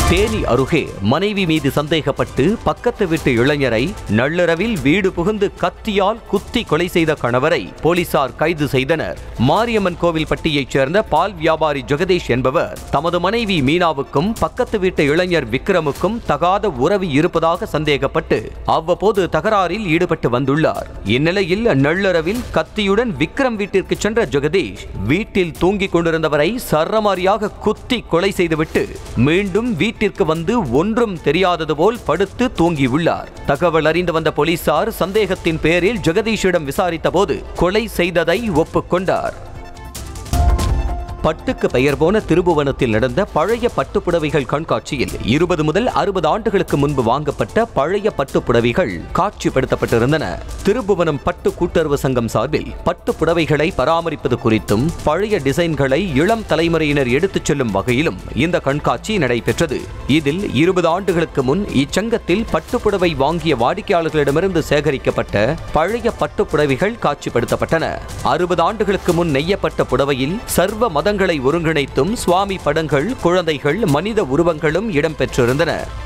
தேனி அருகே மனைவி மீது சந்தேகப்பட்டு பக்கத்து வீட்டு இளைஞரை நள்ளிரவில் வீடு புகுந்து கத்தியால் குத்தி கொலை செய்த கணவரை போலீசார் கைது செய்தனர் மாரியம்மன் கோவில் பட்டியைச் சேர்ந்த பால் வியாபாரி ஜெகதீஷ் என்பவர் தமது மனைவி மீனாவுக்கும் பக்கத்து வீட்டு இளைஞர் விக்ரமுக்கும் தகாத உறவு இருப்பதாக சந்தேகப்பட்டு அவ்வப்போது தகராறில் ஈடுபட்டு வந்துள்ளார் இந்நிலையில் நள்ளிரவில் கத்தியுடன் விக்ரம் வீட்டிற்கு சென்ற ஜெகதீஷ் வீட்டில் தூங்கிக் கொண்டிருந்தவரை சரமாரியாக குத்தி கொலை செய்துவிட்டு மீண்டும் வீட்டிற்கு வந்து ஒன்றும் தெரியாதது போல் படுத்து தூங்கியுள்ளார் தகவல் அறிந்து வந்த போலீசார் சந்தேகத்தின் பேரில் ஜெகதீஷிடம் விசாரித்தபோது கொலை செய்ததை ஒப்புக்கொண்டார் பட்டுக்கு பெயர் போன திருபுவனத்தில் நடந்த பழைய பட்டுப்புடவைகள் கண்காட்சியில் இருபது முதல் அறுபது ஆண்டுகளுக்கு முன்பு வாங்கப்பட்ட பழைய பட்டுப்புடவைகள் காட்சிப்படுத்தப்பட்டிருந்தன திருபுவனம் பட்டு கூட்டுறவு சங்கம் சார்பில் பட்டு புடவைகளை பராமரிப்பது குறித்தும் பழைய டிசைன்களை இளம் தலைமுறையினர் எடுத்துச் செல்லும் வகையிலும் இந்த கண்காட்சி நடைபெற்றது இதில் இருபது ஆண்டுகளுக்கு முன் இச்சங்கத்தில் பட்டுப்புடவை வாங்கிய வாடிக்கையாளர்களிடமிருந்து சேகரிக்கப்பட்ட பழைய பட்டுப்புடவைகள் காட்சிப்படுத்தப்பட்டன அறுபது ஆண்டுகளுக்கு முன் நெய்யப்பட்ட புடவையில் சர்வ மதங்களை ஒருங்கிணைத்தும் சுவாமி படங்கள் குழந்தைகள் மனித உருவங்களும் இடம்பெற்றிருந்தன